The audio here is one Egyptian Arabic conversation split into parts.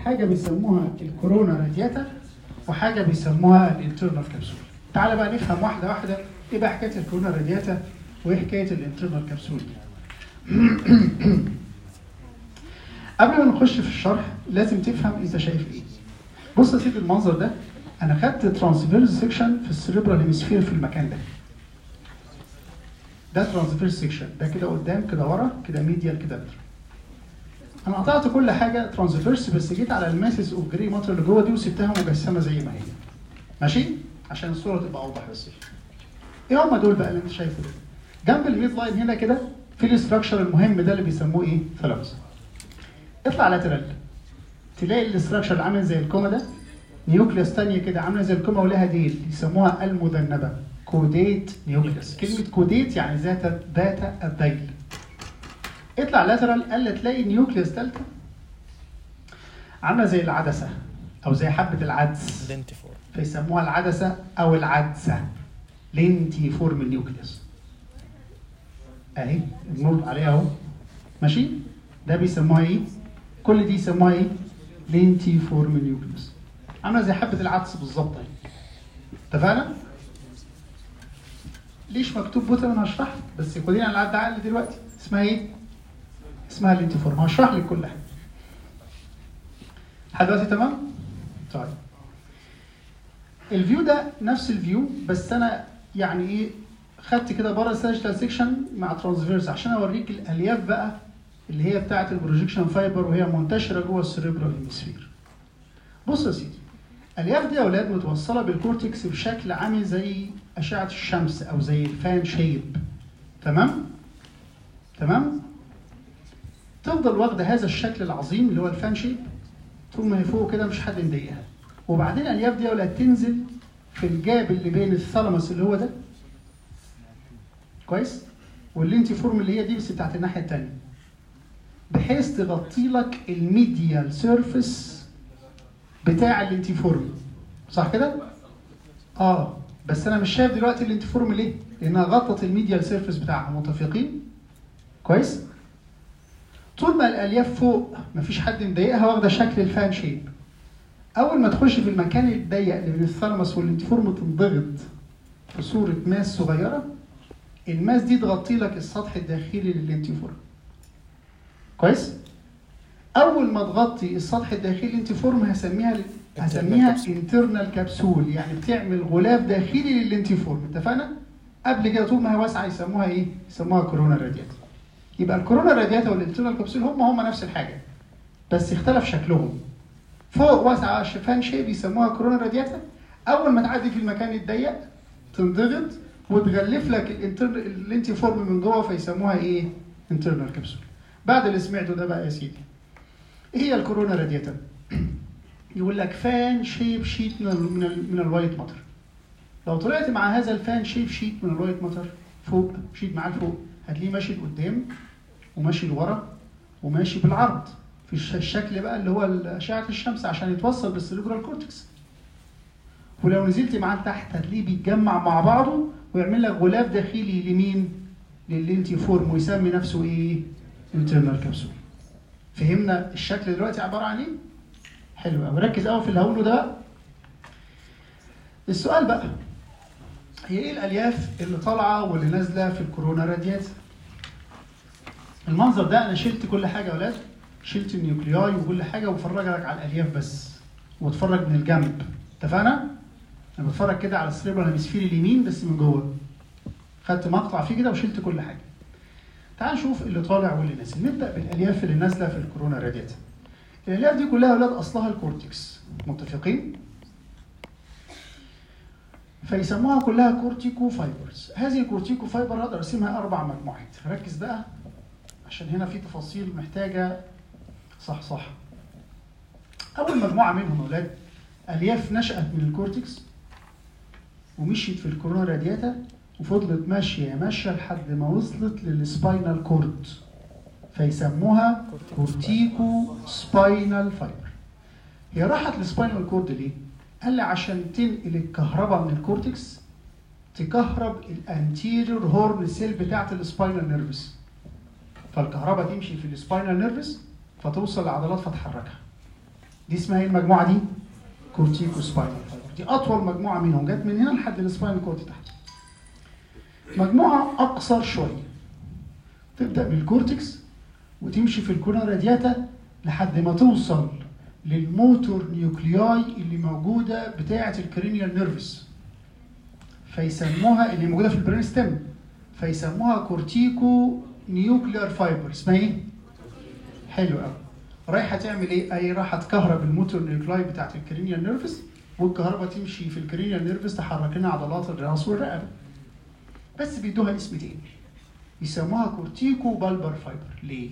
حاجه بيسموها الكورونا رادياتا وحاجه بيسموها الانترنال كبسول تعال بقى نفهم واحده واحده ايه بقى حكايه الكورونا رادياتا وايه حكايه الانترنال كبسول قبل ما نخش في الشرح لازم تفهم انت شايف ايه بص يا سيدي المنظر ده انا خدت ترانسفيرز سيكشن في السريبرال هيمسفير في المكان ده ده ترانسفيرز سيكشن ده كده قدام كده ورا كده ميديال كده لاترال انا قطعت كل حاجه ترانسفيرس بس جيت على الماسز اوف جري ماتر اللي جوه دي وسبتها مجسمه زي ما هي ماشي عشان الصوره تبقى اوضح بس ايه هم دول بقى اللي انت شايفه ده جنب الميد لاين هنا كده في الاستراكشر المهم ده اللي بيسموه ايه ثالاموس اطلع لاترال تلاقي الاستراكشر اللي عامل زي الكوما ده نيوكليوس ثانيه كده عامله زي الكوما ولها ديل يسموها المذنبه كوديت نيوكليوس كلمه كوديت يعني ذات ذات الذيل اطلع لاترال قال تلاقي نيوكليوس ثالثه عامله زي العدسه او زي حبه العدس لينتيفور فيسموها العدسه او العدسه لينتي فورم نيوكليوس اهي النور عليها اهو ماشي ده بيسموها ايه كل دي يسموها ايه لينتي فورم نيوكليوس عامله زي حبه العدس بالظبط اهي اتفقنا ليش مكتوب بوتا انا هشرح لك بس خدينا على العد عقل دلوقتي اسمها ايه اسمها لينتي فورم هشرح لك كلها لحد دلوقتي تمام طيب الفيو ده نفس الفيو بس انا يعني ايه خدت كده بره ساجيتال سيكشن مع ترانسفيرس عشان اوريك الالياف بقى اللي هي بتاعه البروجيكشن فايبر وهي منتشره جوه السريبرال هيمسفير بص يا سيدي الالياف دي يا اولاد متوصله بالكورتكس بشكل عامل زي اشعه الشمس او زي الفان شيب تمام تمام تفضل واخده هذا الشكل العظيم اللي هو الفان شيب طول ما هي فوق كده مش حد مضايقها وبعدين الالياف دي يا اولاد تنزل في الجاب اللي بين الثالاموس اللي هو ده كويس واللينتي فورم اللي هي دي بس بتاعت الناحيه الثانيه بحيث تغطي لك الميديال سيرفيس بتاع اللينتي فورم صح كده؟ اه بس انا مش شايف دلوقتي اللينتي فورم ليه؟ لانها غطت الميديال سيرفيس بتاعها متفقين؟ كويس؟ طول ما الالياف فوق مفيش حد مضايقها واخده شكل الفان شيب اول ما تخش في المكان الضيق اللي بين الثالاموس والانتيفورم تنضغط في صوره ماس صغيره الماس دي تغطي لك السطح الداخلي للانتيفورم كويس اول ما تغطي السطح الداخلي للانتيفورم هسميها هسميها انترنال كبسول يعني بتعمل غلاف داخلي للانتيفورم اتفقنا قبل كده طول ما هي واسعه يسموها ايه يسموها كورونا رادياتا يبقى الكورونا رادياتا والانترنال كبسول هم هم نفس الحاجه بس اختلف شكلهم فوق واسعه فان شيب يسموها كورونا رادياتا اول ما تعدي في المكان الضيق تنضغط وتغلف لك الانتر الانتي فورم من جوه فيسموها ايه؟ انترنال كبسول. بعد اللي سمعته ده بقى يا سيدي. ايه هي الكورونا رادياتا؟ يقول لك فان شيب شيت من ال من, ال من الوايت ماتر. لو طلعت مع هذا الفان شيب شيت من الوايت ماتر فوق شيت معاه لفوق هتلاقيه ماشي لقدام وماشي لورا وماشي بالعرض في الش- الشكل بقى اللي هو اشعه الشمس عشان يتوصل بالسيريبرال كورتكس. ولو نزلت معاه لتحت هتلاقيه بيتجمع مع بعضه ويعمل لك غلاف داخلي لمين؟ للانتي فورم ويسمي نفسه ايه؟ انترنال كبسول. فهمنا الشكل دلوقتي عباره عن ايه؟ حلو قوي ركز قوي في اللي هقوله ده بقى. السؤال بقى هي ايه الالياف اللي طالعه واللي نازله في الكورونا راديات؟ المنظر ده انا شلت كل حاجه يا ولاد شلت النيوكلياي وكل حاجه وبفرجك على الالياف بس واتفرج من الجنب اتفقنا؟ انا بتفرج كده على السريبرال هيمسفير اليمين بس من جوه خدت مقطع فيه كده وشلت كل حاجه تعال نشوف اللي طالع واللي نازل نبدا بالالياف اللي نازله في الكورونا رادياتا الالياف دي كلها اولاد اصلها الكورتكس متفقين فيسموها كلها كورتيكو فايبرز هذه الكورتيكو فايبر اقدر اقسمها اربع مجموعات ركز بقى عشان هنا في تفاصيل محتاجه صح صح اول مجموعه منهم يا اولاد الياف نشات من الكورتكس ومشيت في الكورونا رادياتا وفضلت ماشيه ماشيه لحد ما وصلت للسباينال كورد فيسموها كورتيكو سباينال فايبر هي راحت للسباينال كورد ليه؟ قال لي عشان تنقل الكهرباء من الكورتكس تكهرب الانتيريور هورن سيل بتاعت السباينال نيرفس فالكهرباء تمشي في السباينال نيرفس فتوصل لعضلات فتحركها دي اسمها ايه المجموعه دي؟ كورتيكو سباينال فايبر دي اطول مجموعه منهم جت من هنا لحد السباينال كورد تحت مجموعه اقصر شويه تبدا من الكورتكس وتمشي في الكونا رادياتا لحد ما توصل للموتور نيوكلياي اللي موجوده بتاعه الكرينيال نيرفس فيسموها اللي موجوده في البرين ستيم فيسموها كورتيكو نيوكليار فايبر اسمها ايه؟ حلو قوي رايحه تعمل ايه؟ اي رايحه تكهرب الموتور نيوكلاي بتاعت الكرينيال نيرفس والكهرباء تمشي في الكرينيال نيرفس تحرك لنا عضلات الراس والرقبه بس بيدوها اسم تاني يسموها كورتيكو بالبر فايبر ليه؟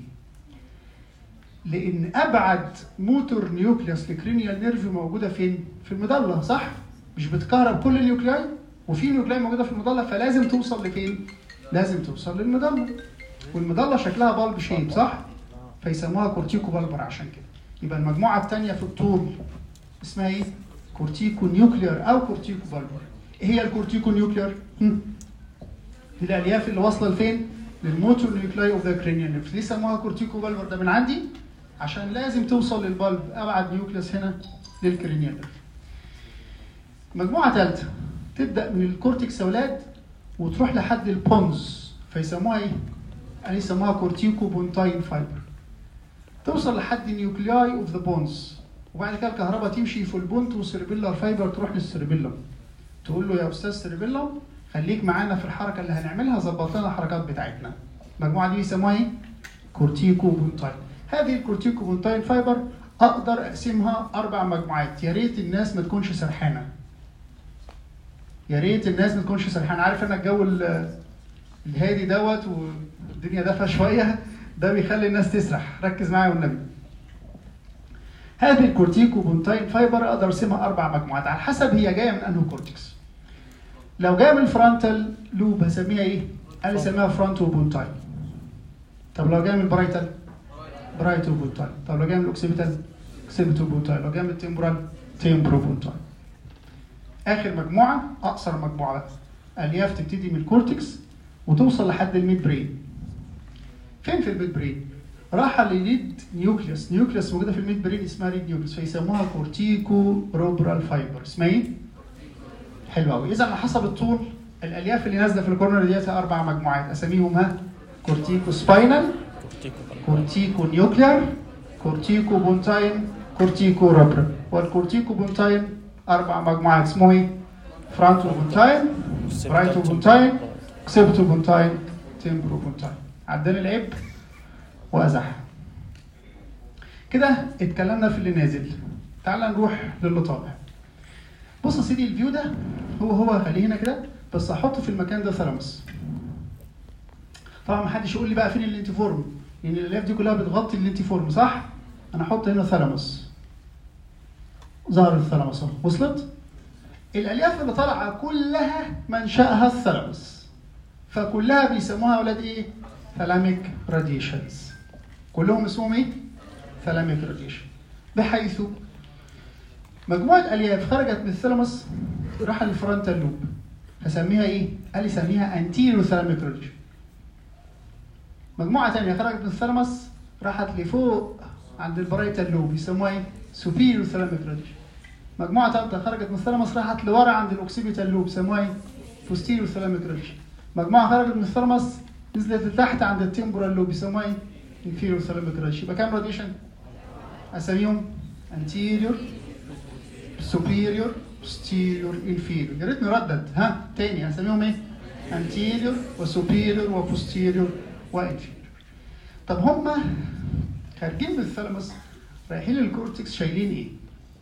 لان ابعد موتور نيوكليوس لكرينيال نيرف موجوده فين؟ في المضله صح؟ مش بتكهرب كل النيوكلاي وفي نيوكلاي موجوده في المضله فلازم توصل لفين؟ لازم توصل للمضله والمضله شكلها بالب شيب صح؟ فيسموها كورتيكو بالبر عشان كده يبقى المجموعه الثانيه في الطول اسمها ايه؟ كورتيكو نيوكلير او كورتيكو بالبر ايه هي الكورتيكو نيوكلير؟ هم. الالياف اللي واصله لفين؟ للموتور نيوكلاي اوف ذا كرينيال نيرف ليه سموها كورتيكو بالبر ده من عندي؟ عشان لازم توصل للبلب ابعد نيوكليوس هنا للكرينيال نيرف مجموعه ثالثه تبدا من الكورتكس يا اولاد وتروح لحد البونز فيسموها ايه؟ يعني يسموها كورتيكو بونتاين فايبر توصل لحد نيوكلياي اوف ذا بونز وبعد كده الكهرباء تمشي في البونت والسيربيلر فايبر تروح للسيربيلم تقول له يا استاذ سيربيلم خليك معانا في الحركه اللي هنعملها ظبط لنا الحركات بتاعتنا المجموعه دي يسموها ايه؟ كورتيكو بونتاين هذه الكورتيكو بونتاين فايبر اقدر اقسمها اربع مجموعات يا ريت الناس ما تكونش سرحانه يا ريت الناس ما تكونش سرحانه عارف انا الجو ال- الهادي دوت والدنيا دافيه شويه ده بيخلي الناس تسرح ركز معايا والنبي هذه الكورتيكو بونتاين فايبر اقدر ارسمها اربع مجموعات على حسب هي جايه من انه كورتكس لو جايه من الفرونتال لوب هسميها ايه؟ قال لي سميها فرونتو بونتاين طب لو جايه من البرايتال برايتو بونتاين طب لو جايه من الاوكسيبيتال اوكسيبيتو بونتاين لو جايه من التمبرال تمبرو بونتاين اخر مجموعه اقصر مجموعه بقى الياف تبتدي من الكورتكس وتوصل لحد الميد برين فين في الميد برين؟ راحة لليد نيوكليوس، نيوكليوس موجودة في الميد برين اسمها ريد نيوكليوس فيسموها كورتيكو روبرال فايبر، اسمها ايه؟ حلو قوي، إذا على حسب الطول الألياف اللي نازلة في الكورنر ديت أربع مجموعات أساميهم ها كورتيكو سباينال، كورتيكو نيوكلير، كورتيكو بونتاين، كورتيكو روبرال، والكورتيكو بونتاين أربع مجموعات اسمهم ايه؟ فرانتو بونتاين، برايتو بونتاين، سيبتو بونتاين، تمبرو بونتاين. عداني العيب وازح كده اتكلمنا في اللي نازل تعال نروح للي طالع بص يا سيدي الفيو ده هو هو خليه هنا كده بس احط في المكان ده ثلاموس طبعا ما حدش يقول لي بقى فين الانتيفورم لان الالياف دي كلها بتغطي الانتيفورم صح انا احط هنا ثلاموس ظهر الثلاموس اهو وصلت الالياف اللي طالعه كلها منشاها الثلاموس فكلها بيسموها اولاد ايه ثلاميك راديشنز كلهم اسمهم ايه ثلاميك راديشن بحيث مجموعه الياف خرجت من الثلاموس راح للفرونتال لوب هسميها ايه قال لي سميها انتيرو ثلاميك راديشن مجموعه ثانيه خرجت من الثلاموس راحت لفوق عند البرايتال لوب يسموها ايه سوبيريور ثلاميك راديشن مجموعه ثالثه خرجت من الثلاموس راحت لورا عند الاوكسيبيتال لوب يسموها ايه بوستيريور ثلاميك راديشن مجموعه خرجت من الثلاموس نزلت لتحت عند التمبورال لوب يسموها ايه انفيريور ثلاميك راديشن يبقى كام راديشن اساميهم anterior superior posterior inferior يا ريت نردد ها تاني اساميهم ايه anterior وسوبيريور وبوستيريور وانفيريور طب هم خارجين من الثلاموس رايحين للكورتكس شايلين ايه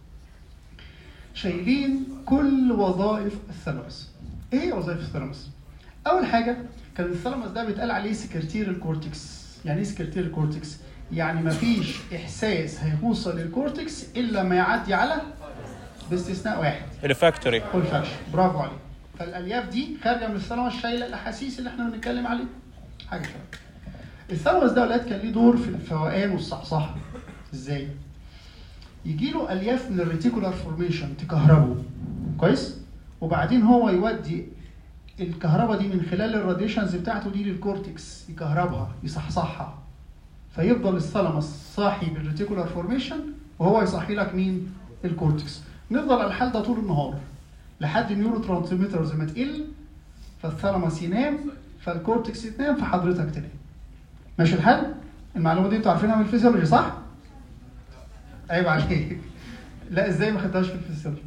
شايلين كل وظائف الثلاموس ايه هي وظائف الثلاموس اول حاجه كان الثلاموس ده بيتقال عليه سكرتير الكورتكس يعني ايه سكرتير الكورتكس يعني مفيش احساس هيوصل للكورتكس الا ما يعدي على باستثناء واحد ريفاكتوري اولفاكشن برافو عليك فالالياف دي خارجه من الثلاموس شايله الاحاسيس اللي احنا بنتكلم عليها حاجه كده الثلاموس ده اولاد كان ليه دور في الفوقان والصحصحه ازاي يجي له الياف من الريتيكولار فورميشن تكهربه كويس وبعدين هو يودي الكهرباء دي من خلال الراديشنز بتاعته دي للكورتكس يكهربها يصحصحها فيفضل الثلمس صاحي بالريتيكولار فورميشن وهو يصحي لك مين الكورتكس نفضل على الحال ده طول النهار لحد النيورو ترانسميترز ما تقل فالثالاموس ينام فالكورتكس ينام فحضرتك تنام ماشي الحال المعلومه دي انتوا عارفينها من الفيزيولوجي صح عيب عليك لا ازاي ما خدتهاش في الفيزيولوجي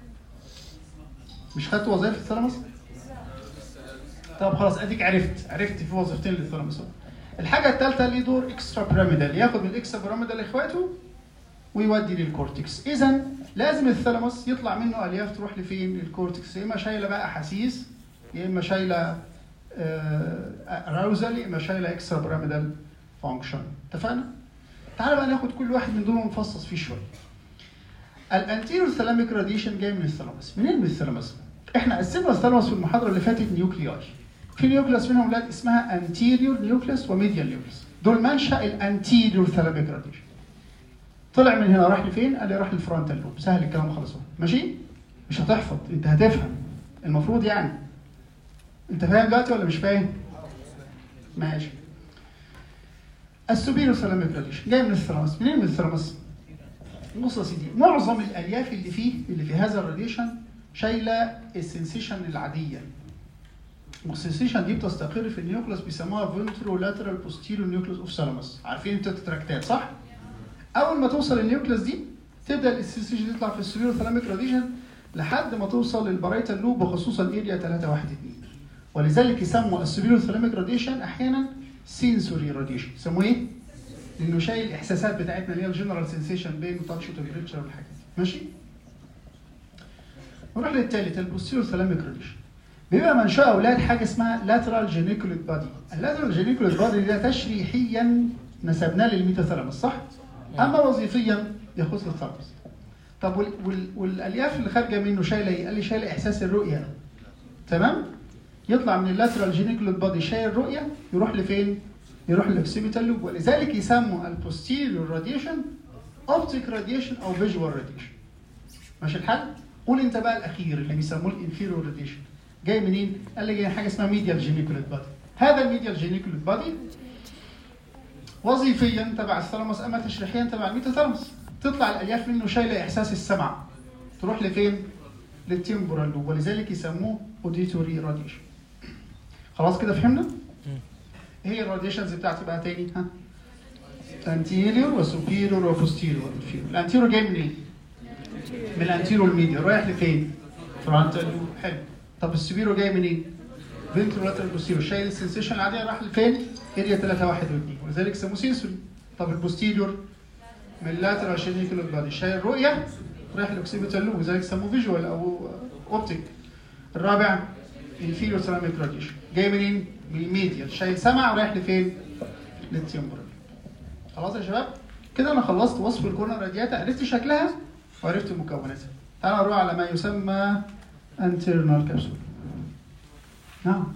مش خدت وظائف الثالاموس طب خلاص اديك عرفت عرفت في وظيفتين للثالاموس الحاجه الثالثه ليه دور اكسترا بيراميدال ياخد من الاكسترا بيراميدال اخواته ويودي للكورتكس اذا لازم الثالاموس يطلع منه الياف تروح لفين الكورتكس يا اما شايله بقى احاسيس يا اما شايله اراوزال يا اما شايله اكسترا بيراميدال فانكشن اتفقنا تعال بقى ناخد كل واحد من دول ونفصص فيه شويه الانتيريور ثالاميك راديشن جاي من الثالاموس منين من الثالاموس احنا قسمنا الثالاموس في المحاضره اللي فاتت نيوكلياي في نيوكليوس منهم ولاد اسمها انتيريور نيوكليوس وميديال نيوكليوس دول منشا الانتيريور ثالاميك راديشن طلع من هنا راح لفين؟ قال لي راح للفرونتال لوب سهل الكلام خلاص ماشي؟ مش هتحفظ انت هتفهم المفروض يعني انت فاهم دلوقتي ولا مش فاهم؟ ماشي السوبيرو ثالاميك راديشن جاي من الثالاموس منين من الثالاموس؟ بص يا سيدي معظم الالياف اللي فيه اللي في هذا الراديشن شايله السنسيشن العاديه والسنسيشن دي بتستقر في النيوكليوس بيسموها فنترو لاترال بوستيريو نيوكليوس اوف ثالاموس عارفين انتوا التراكتات صح؟ اول ما توصل النيوكليوس دي تبدا السنسيشن تطلع في السوبيرو ثالاميك راديشن لحد ما توصل للبرايتال لوب وخصوصا اريا 3 1 2 ولذلك يسموا السوبيرو ثالاميك راديشن احيانا سينسوري راديشن يسموه ايه؟ لانه شايل الاحساسات بتاعتنا اللي هي الجنرال سنسيشن بين تاتش وتمبريتشر والحاجات دي ماشي؟ نروح للثالث البوستيريور ثالاميك راديشن بيبقى منشأ اولاد حاجه اسمها لاترال جينيكوليت بادي اللاترال جينيكوليت بادي ده تشريحيا نسبناه للميتاثالاموس صح؟ اما وظيفيا يخص الثالاموس طب وال وال والالياف اللي خارجه منه شايله ايه؟ قال لي شايله احساس الرؤيه تمام؟ يطلع من اللاترال جينيكوليت بادي شايل الرؤيه يروح لفين؟ يروح للاكسيبيتال لوب ولذلك يسموا البوستيريور راديشن اوبتيك راديشن او فيجوال راديشن ماشي الحال؟ قول انت بقى الاخير اللي بيسموه الانفيريور راديشن جاي منين؟ قال لي جاي حاجه اسمها ميديال جينيكوليت بادي هذا الميديال جينيكوليت بادي وظيفيا تبع الثالاموس اما تشريحيا تبع الميتاثالاموس تطلع الالياف منه شايله احساس السمع تروح لفين؟ للتمبورال لوب ولذلك يسموه اوديتوري راديشن خلاص كده فهمنا؟ ايه هي الراديشنز بتاعتي بقى تاني ها؟ انتيريور وسوبيريور وبوستيريور الانتيريور جاي منين؟ إيه؟ من الانتيريور ميديا رايح لفين؟ فرونتال لوب حلو طب السوبيرو جاي منين؟ فنترولاترال بوستيريور شايل السنسيشن العاديه راح لفين؟ اريا 3 1 و2 ولذلك سموه سينسوري طب البوستيريور من اللاترال شينيكولار بادي شايل رؤيه رايح للاوكسيبيتال لوب ولذلك سموه فيجوال او اوبتيك الرابع انفيريور سيراميك راديشن جاي منين؟ من الميديال شايل سمع ورايح لفين؟ للتيمبرال خلاص يا شباب؟ كده انا خلصت وصف الكورنر رادياتا عرفت شكلها وعرفت مكوناتها تعالوا نروح على ما يسمى internal capsule نعم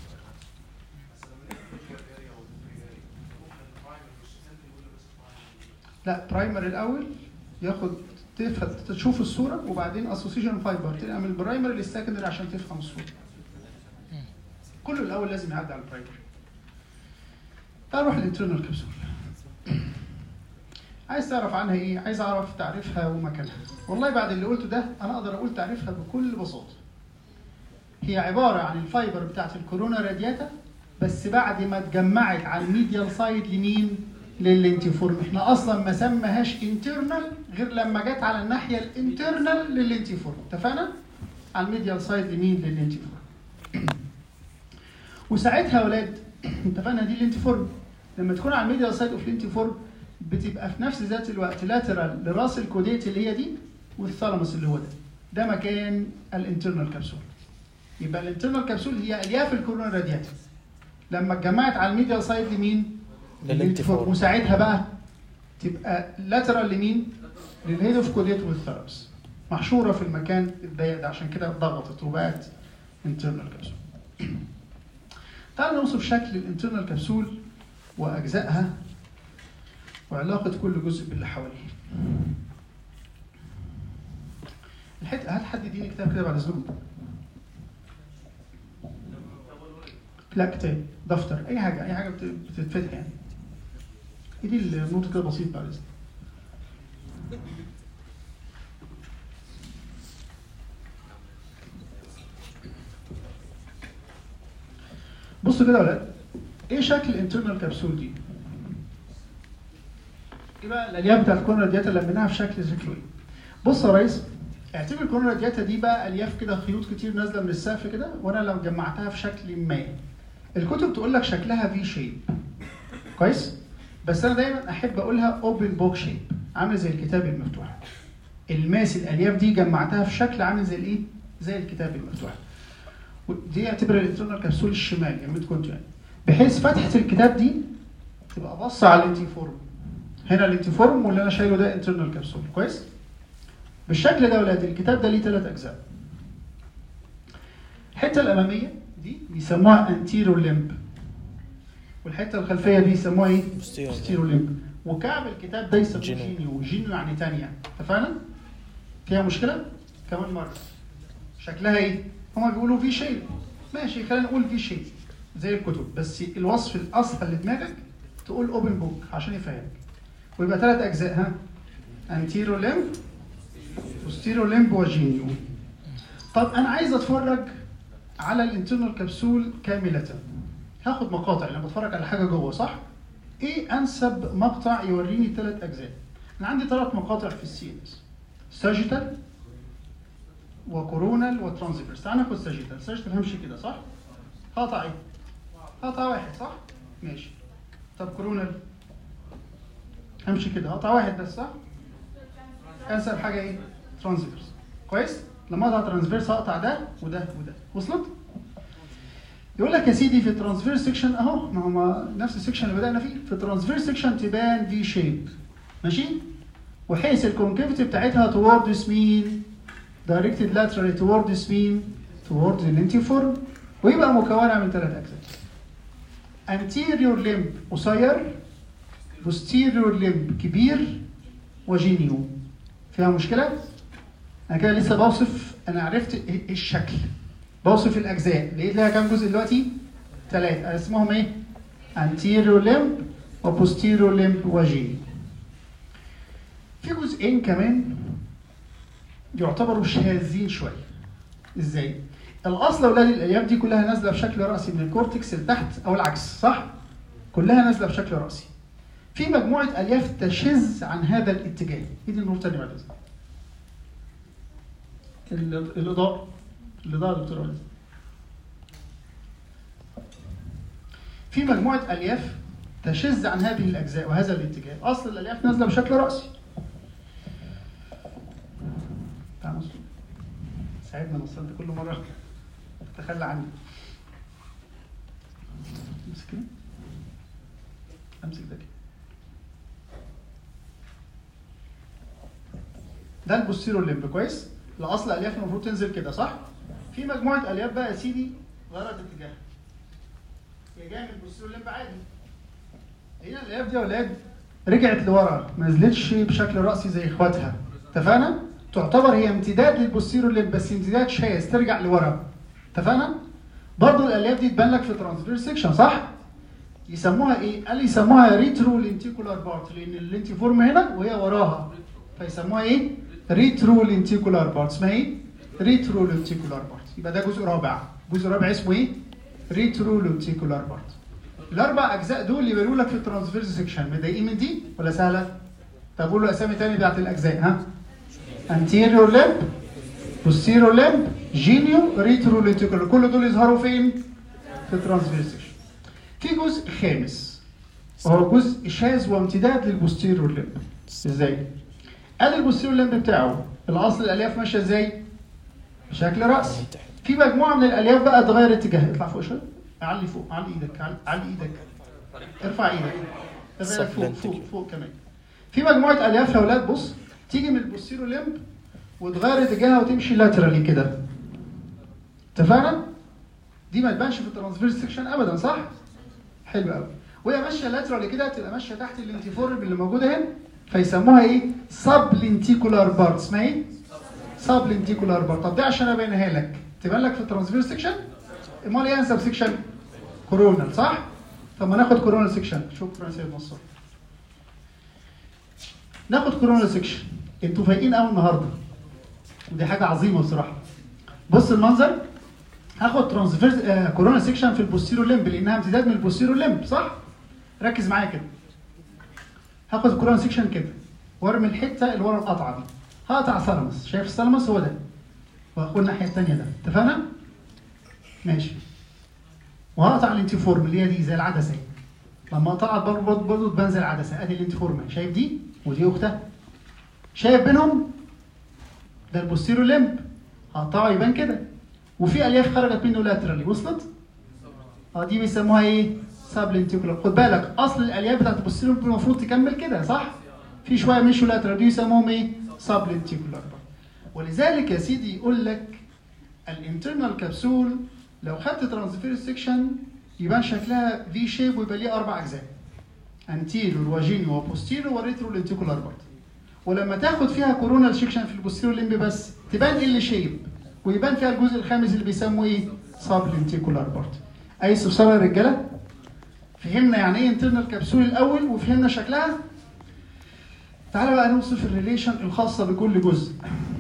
لا برايمر الاول ياخد تشوف الصوره وبعدين اسوسيشن فايبر تنقل من البرايمري للسكندري عشان تفهم الصوره كله الاول لازم يعدي على البرايمري تعال نروح الانترنال كبسول عايز تعرف عنها ايه عايز اعرف تعريفها ومكانها والله بعد اللي قلته ده انا اقدر اقول تعريفها بكل بساطه هي عباره عن الفايبر بتاعت الكورونا رادياتا بس بعد ما اتجمعت على الميديال سايد لمين للانتيفورم احنا اصلا ما سماهاش انترنال غير لما جت على الناحيه الانترنال للانتيفورم اتفقنا على الميديال سايد لمين للانتيفورم وساعتها يا ولاد اتفقنا دي الانتيفورم لما تكون على الميديال سايد اوف الانتيفورم بتبقى في نفس ذات الوقت لاترال لراس الكوديت اللي هي دي والثالاموس اللي هو ده ده مكان الانترنال كبسول يبقى الانترنال كبسول هي الياف الكورونا رادياتا لما اتجمعت على الميديال سايد لمين؟ للانتيفور وساعتها بقى تبقى لاترال لمين؟ للهيد اوف كوديت والثالاموس محشوره في المكان الضيق ده عشان كده ضغطت وبقت انترنال كبسول تعالوا نوصف شكل الانترنال كبسول واجزائها وعلاقة كل جزء باللي حواليه. الحته هات حد يديني كتاب كده بعد اذنكم. لا كتاب دفتر اي حاجه اي حاجه بت- بتتفتح يعني. دي النوت كده بسيط بعد اذنك. بصوا كده يا ولاد ايه شكل الانترنال كبسول دي؟ ايه بقى الالياف بتاعت الكورنر دياتا اللي لميناها في شكل شكله ايه؟ بص يا ريس اعتبر الكورنر دياتا دي بقى الياف كده خيوط كتير نازله من السقف كده وانا لو جمعتها في شكل ما الكتب تقول لك شكلها في شيب كويس؟ بس انا دايما احب اقولها اوبن بوك شيب عامل زي الكتاب المفتوح الماس الالياف دي جمعتها في شكل عامل زي الايه؟ زي الكتاب المفتوح دي اعتبر الانترنال كبسول الشمال يمين كنت يعني بحيث فتحه الكتاب دي تبقى باصه على الانتيفورم هنا الانتيفورم واللي انا شايله ده انترنال كبسول كويس بالشكل ده يا ولاد الكتاب ده ليه ثلاث اجزاء الحته الاماميه دي بيسموها انتيرو ليمب والحته الخلفيه دي يسموها ايه Posterior بوستيرو ليمب وكعب الكتاب ده يسموه جينو. جينيو جينيو يعني تانية اتفقنا فيها مشكله كمان مره شكلها ايه هما بيقولوا في شيب ماشي خلينا نقول في شيب زي الكتب بس الوصف الاسهل لدماغك تقول اوبن بوك عشان يفهمك ويبقى ثلاث اجزاء ها انتيرو ليمب بوستيرو ليمب وجينيو طب انا عايز اتفرج على الانترنال كبسول كامله هاخد مقاطع لما بتفرج على حاجه جوه صح ايه انسب مقطع يوريني الثلاث اجزاء انا عندي ثلاث مقاطع في السي اس ساجيتال وكورونال وترانزفيرس تعال ناخد ساجيتال ساجيتال همشي كده صح قطع ايه قطع واحد صح ماشي طب كورونال همشي كده قطع واحد بس صح انسب حاجه ايه ترانزفيرس كويس لما اقطع ترانسفيرس هقطع ده وده وده وصلت يقول لك يا سيدي في الترانسفيرس سيكشن اهو ما هو ما- نفس السيكشن اللي بدانا فيه في الترانسفيرس سيكشن تبان في شيب ماشي وحيث الكونكيفيتي بتاعتها towards مين directed laterally towards مين towards الانتيفورم ويبقى مكونه من ثلاث اجزاء anterior limb قصير posterior limb كبير وجينيو فيها مشكله انا كده لسه بوصف انا عرفت إيه الشكل بوصف الاجزاء لقيت لها كام جزء دلوقتي ثلاثه اسمهم ايه anterior limb و posterior limb وجينيو في جزئين كمان يعتبروا شاذين شويه ازاي الاصل يا اولاد الايام دي كلها نازله بشكل راسي من الكورتكس لتحت او العكس صح كلها نازله بشكل راسي في مجموعه الياف تشذ عن هذا الاتجاه ايدي النور تاني بعد اذنك ال- الاضاءه الاضاءه يا دكتور وليد في مجموعه الياف تشذ عن هذه الاجزاء وهذا الاتجاه اصل الالياف نازله بشكل راسي تعال نص ساعدنا نص انت كل مره تخلى عني امسك كده امسك ده كده ده البوستيرو ليمب كويس الاصل الالياف المفروض تنزل كده صح في مجموعه الياف بقى يا سيدي غيرت اتجاهها هي جايه من البوستيرو ليمب عادي هنا الالياف دي يا ولاد رجعت لورا ما نزلتش بشكل راسي زي اخواتها اتفقنا تعتبر هي امتداد للبوستيرو ليمب بس امتداد شاذ ترجع لورا اتفقنا برضه الالياف دي تبان لك في ترانسفيرس سيكشن صح يسموها ايه قال لي يسموها ريترو لينتيكولار بارت لان اللينتيفورم هنا وهي وراها فيسموها ايه ريترو لينتيكولار بارت اسمها ايه ريترو لينتيكولار بارت يبقى ده جزء رابع جزء رابع اسمه ايه ريترو لينتيكولار بارت الاربع اجزاء دول اللي بيقولوا لك في الترانسفيرس سيكشن مضايقين من دي ولا سهله طب قولوا اسامي تاني بتاعت الاجزاء ها anterior limb posterior limb جينيو ريترو لينتيكولار كل دول يظهروا فين في الترانسفيرس سيكشن في جزء خامس وهو جزء شاذ وامتداد للبوستيرور ليمب ازاي ادي البوستيرور ليمب بتاعه الاصل الالياف ماشيه ازاي بشكل راسي في مجموعه من الالياف بقى اتغير اتجاهها اطلع فوق شويه علي فوق علي ايدك علي, علي ايدك ارفع ايدك ارفع ايدك فوق فوق فوق كمان في مجموعه الياف يا اولاد بص تيجي من البوستيرو ليمب وتغير اتجاهها وتمشي لاترالي كده اتفقنا دي ما تبانش في الترانسفيرس سيكشن ابدا صح حلو قوي وهي ماشيه لاترالي كده تبقى ماشيه تحت الانتيفورم اللي موجوده هنا فيسموها ايه سب لينتيكولار بارت اسمها ايه سب لينتيكولار بارت طب ده عشان ابينها لك تبان لك في الترانسفيرس سيكشن امال ايه انسب سيكشن كورونال صح طب ما ناخد كورونال سيكشن شكرا يا سيد نصر ناخد كورونا سيكشن انتوا فايقين قوي النهارده ودي حاجه عظيمه بصراحه بص المنظر هاخد ترانسفيرس آه كورونا سيكشن في البوستيرو ليمب لانها امتداد من البوستيرو ليمب صح ركز معايا كده هاخد الكورونا سيكشن كده وارمي الحته اللي ورا القطعه دي هقطع ثالمس شايف الثالمس هو ده واخد الناحيه الثانيه ده اتفقنا ماشي وهقطع الانتيفورم اللي هي دي زي العدسه اهي. لما اقطعها برضه برضه برضه تبان زي العدسه ادي الانتيفورم شايف دي ودي اختها شايف بينهم ده البوستيرو ليمب هقطعه يبان كده وفي الياف خرجت منه لاترالي وصلت؟ اه دي بيسموها ايه؟ سابلنتيكولار خد بالك اصل الالياف بتاعت البوستيرو ليمب المفروض تكمل كده صح؟ في شويه مشوا لاترال دي يسموهم ايه؟ سابلنتيكولار ولذلك يا سيدي يقول لك الانترنال كبسول لو خدت ترانسفيرس سيكشن يبان شكلها في شيب ويبقى ليه اربع اجزاء انتيريور وجينيو وبوستيريور وريترو لنتيكولار برضه ولما تاخد فيها كورونال سيكشن في البوستيريور ليمب بس تبان ال شيب ويبان فيها الجزء الخامس اللي بيسموه ايه؟ سب لنتيكولار بارت اي استفسار يا رجاله؟ فهمنا يعني ايه انترنال كبسول الاول وفهمنا شكلها تعالى بقى نوصف الريليشن الخاصه بكل جزء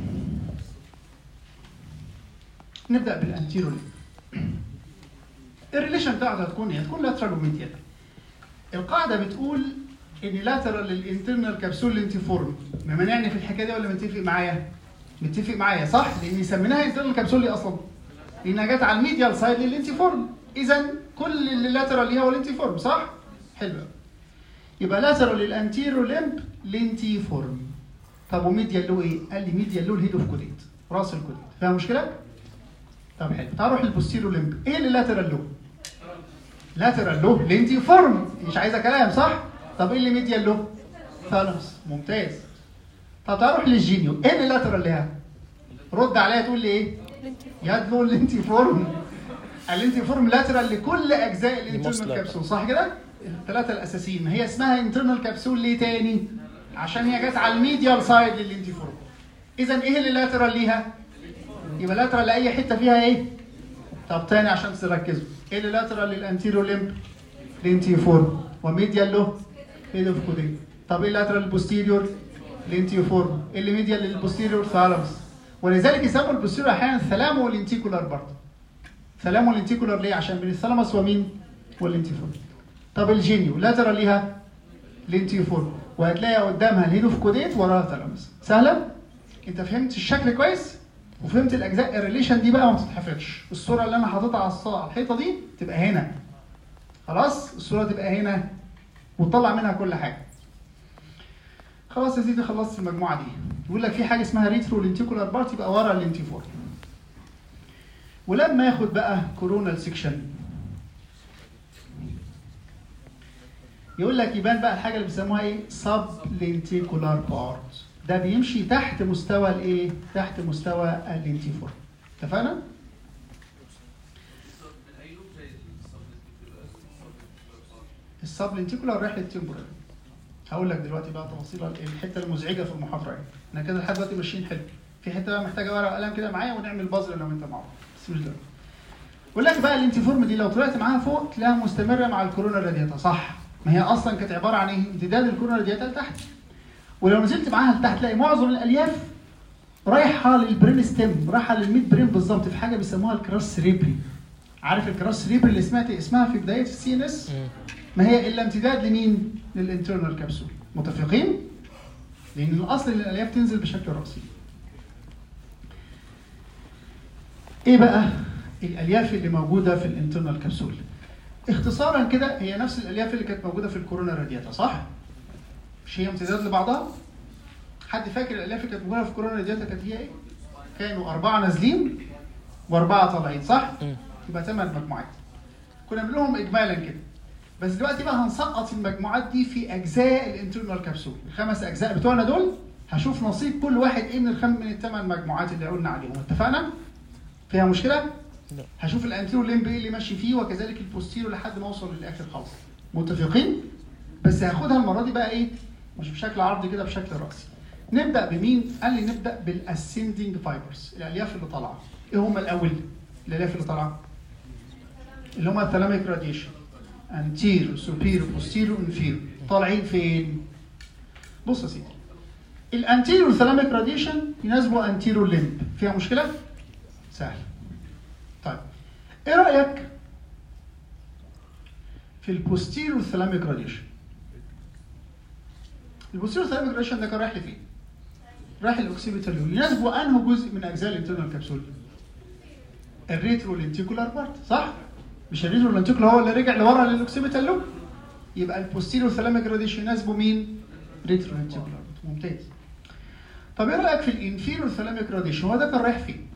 نبدا بالانتيريور ليمب الريليشن بتاعته هتكون ايه؟ هتكون لاترال وميديال القاعده بتقول ان لاترال للانترنال كبسول انتيفورم ما مانعني في الحكايه دي ولا متفق معايا؟ متفق معايا صح؟ لان سميناها انترنال كبسول ليه اصلا؟ لانها جت على الميديال سايد للانتيفورم اذا كل اللي لاترال ليها هو الانتيفورم صح؟ حلو قوي. يبقى لاترال للانتيرو ليمب لانتيفورم طب وميديال له ايه؟ قال لي ميديال له الهيد اوف كوديت راس الكوديت فيها مشكله؟ طب حلو تعال نروح للبوستيرو ليمب ايه اللي لاترال له؟ لاترال له لانتيفورم مش عايزه كلام صح؟ طب ايه اللي ميديال له؟ ثالموس ممتاز طب تعال نروح للجينيو ايه اللي لاترال لها؟ رد عليا تقول لي ايه؟ يدلو الانتيفورم الانتيفورم لاترال لكل اجزاء الانترنال مصلحة. كبسول صح كده؟ الثلاثه الاساسيين هي اسمها انترنال كبسول ليه تاني؟ عشان هي جت على الميديال سايد للانتيفورم اذا ايه اللي لاترال ليها؟ يبقى لاترال لاي حته فيها ايه؟ طب تاني عشان تركزوا ايه اللي لاترال للانتيرو ليمب؟ الانتيفورم وميديال له هيد اوف كودين طب ايه لاترال للبوستيريور؟ الانتيفورم ايه اللي ميديال للبوستيريور؟ ثالموس ولذلك يسموا البوستيريور احيانا ثلامو والانتيكولار برضه ثلامو والانتيكولار ليه؟ عشان بين الثالموس ومين؟ والانتيفورم طب الجينيو لاترال ليها الانتيفورم وهتلاقي قدامها الهيد اوف كوديت وراها ثالموس سهله؟ انت فهمت الشكل كويس؟ وفهمت الاجزاء الريليشن دي بقى ما تتحفظش الصوره اللي انا حاططها على الص- على الحيطه دي تبقى هنا خلاص الصوره تبقى هنا وتطلع منها كل حاجه خلاص يا سيدي خلصت المجموعه دي يقول لك في حاجه اسمها ريترو لينتيكولار بارت يبقى ورا اللينتيفور ولما ياخد بقى كورونال سيكشن يقول لك يبان بقى الحاجه اللي بيسموها ايه سب لينتيكولار بارت ده بيمشي تحت مستوى الايه تحت مستوى اللينتيفور اتفقنا السب لينتيكولار رايح للتمبورال هقول لك دلوقتي بقى تفاصيل الحته المزعجه في المحاضره يعني احنا كده لحد دلوقتي ماشيين حلو في حته بقى محتاجه ورقه وقلم كده معايا ونعمل بازل انا وانت مع بعض بس مش دلوقتي يقول لك بقى الانتيفورم دي لو طلعت معاها فوق تلاقيها مستمره مع الكورونا رادياتا صح ما هي اصلا كانت عباره عن ايه امتداد الكورونا رادياتا لتحت ولو نزلت معاها لتحت تلاقي معظم الالياف رايحه للبرين ستيم رايحه للميد برين بالظبط في حاجه بيسموها الكراس سريبري عارف الكراس سريبري اللي سمعت اسمها في بدايه السي ان اس ما هي الا امتداد لمين؟ للانترنال كبسول متفقين؟ لان الاصل ان الالياف تنزل بشكل راسي ايه بقى الالياف اللي موجوده في الانترنال كبسول اختصارا كده هي نفس الالياف اللي كانت موجوده في الكورونا رادياتا صح مش هي امتداد لبعضها حد فاكر الالياف اللي كانت موجوده في الكورونا رادياتا كانت هي ايه كانوا اربعه نازلين واربعه طالعين صح مم. يبقى ثمان مجموعات كنا بنقولهم اجمالا كده بس دلوقتي بقى هنسقط المجموعات دي في اجزاء الانترنال كبسول الخمس اجزاء بتوعنا دول هشوف نصيب كل واحد ايه من الخم من الثمان مجموعات اللي قلنا عليهم اتفقنا فيها مشكله لا. هشوف الانتيرو ليمب ايه اللي ماشي فيه وكذلك البوستيرو لحد ما اوصل للاخر خالص متفقين بس هاخدها المره دي بقى ايه مش بشكل عرضي كده بشكل راسي نبدا بمين قال لي نبدا بالاسندنج فايبرز الالياف اللي طالعه ايه هم الاول الالياف اللي طالعه اللي هم الثلاميك راديشن انتيرو سوبيرو بوستيرو انفيرو طالعين فين بص يا سيدي الانتيريور ثلاميك راديشن يناسبه انتيريور ليمب فيها مشكله؟ سهل طيب ايه رايك في البوستيريور ثلاميك راديشن البوستيريور ثلاميك راديشن ده كان رايح لفين؟ رايح الاوكسيبيتال لوب يناسبه انه جزء من اجزاء الانترنال كبسول الريترو لينتيكولار بارت صح؟ مش الريترو لينتيكولار هو اللي رجع لورا للاوكسيبيتال لوب يبقى البوستيريور ثلاميك راديشن يناسبه مين؟ ريترو لينتيكولار بارت ممتاز طب ايه رايك في الانفيريور ثلاميك راديشن هو ده كان رايح فين؟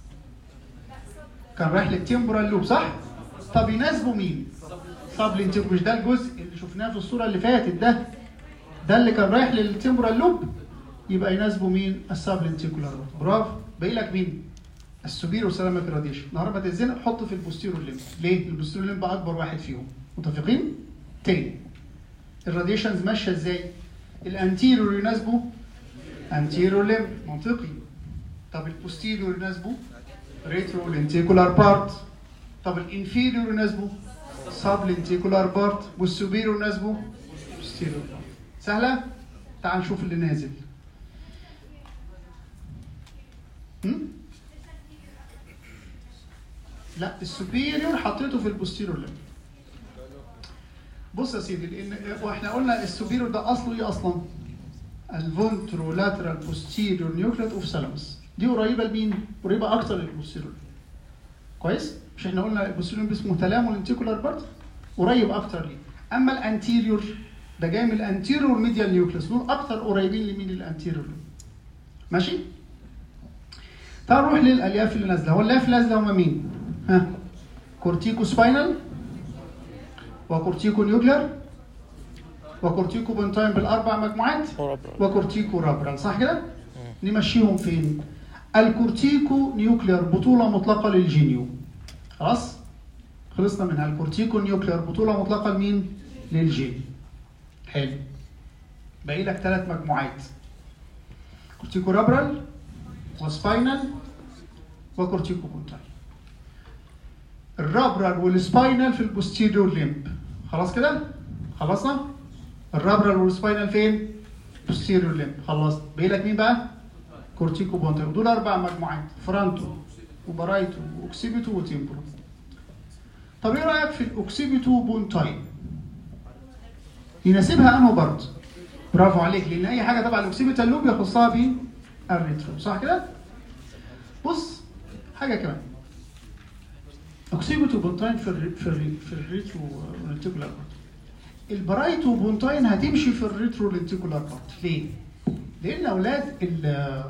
كان رايح للتمبرال لوب صح؟ طب يناسبه مين؟ سب لينتيكولار مش ده الجزء اللي شفناه في الصوره اللي فاتت ده ده اللي كان رايح للتمبرال لوب يبقى يناسبه مين؟ السب لينتيكولار برافو باقي لك مين؟ السوبيرو سيراميك راديشن النهارده ما تتزنق حط في البوستيرو ليمب ليه؟ البوستيرو ليمب اكبر واحد فيهم متفقين؟ تاني الراديشنز ماشيه ازاي؟ الانتيريور يناسبه انتيريور ليمب منطقي طب البوستيريور يناسبه ريترو لينتيكولار بارت طب الانفيريور يناسبه سب لينتيكولار بارت والسوبيريور يناسبه بوستيريور بارت سهله؟ تعال نشوف اللي نازل هم؟ لا السوبيريور حطيته في البوستيريور ليمب بص يا سيدي لان واحنا قلنا السوبيريور ده اصله ايه اصلا؟ الفونترو لاترال بوستيريور نيوكليت اوف سالامس دي قريبه لمين؟ قريبه اكتر للبوستيريور كويس؟ مش احنا قلنا البوستيريور اسمه تلامو لنتيكولار بارت قريب اكتر ليه اما الانتيريور ده جاي من الانتيريور ميديال نيوكليس دول اكتر قريبين لمين الانتيريور ماشي؟ تعال نروح للالياف اللي نازله هو الالياف اللي نازله هم مين؟ ها كورتيكو سباينال وكورتيكو نيوكلير وكورتيكو بنتاين بالاربع مجموعات وربرا وكورتيكو رابرال صح كده؟ نمشيهم فين؟ الكورتيكو نيوكلير بطولة مطلقة للجينيو خلاص؟ خلصنا منها الكورتيكو نيوكلير بطولة مطلقة لمين؟ للجينيو حلو باقي لك ثلاث مجموعات كورتيكو رابرال وسباينال وكورتيكو بونتاين الرابرال والسباينال في البوستيريور ليمب خلاص كده؟ خلصنا؟ الرابرال والسباينال فين؟ بوستيريور ليمب خلصت باقي لك مين بقى؟ كورتيكو بونتاين دول اربع مجموعات فرانتو وبرايتو واوكسيبيتو وتيمبرو طب ايه رايك في الاوكسيبيتو بونتاين؟ يناسبها انه برضه برافو عليك لان اي حاجه تبع الاوكسيبيتال لوب يخصها بالريترو صح كده؟ بص حاجه كمان اوكسيبيتو بونتاين في الري في الري في الريترو ريتيكولار بارت البرايتو بونتاين هتمشي في الريترو ريتيكولار بارت ليه؟ لان اولاد ال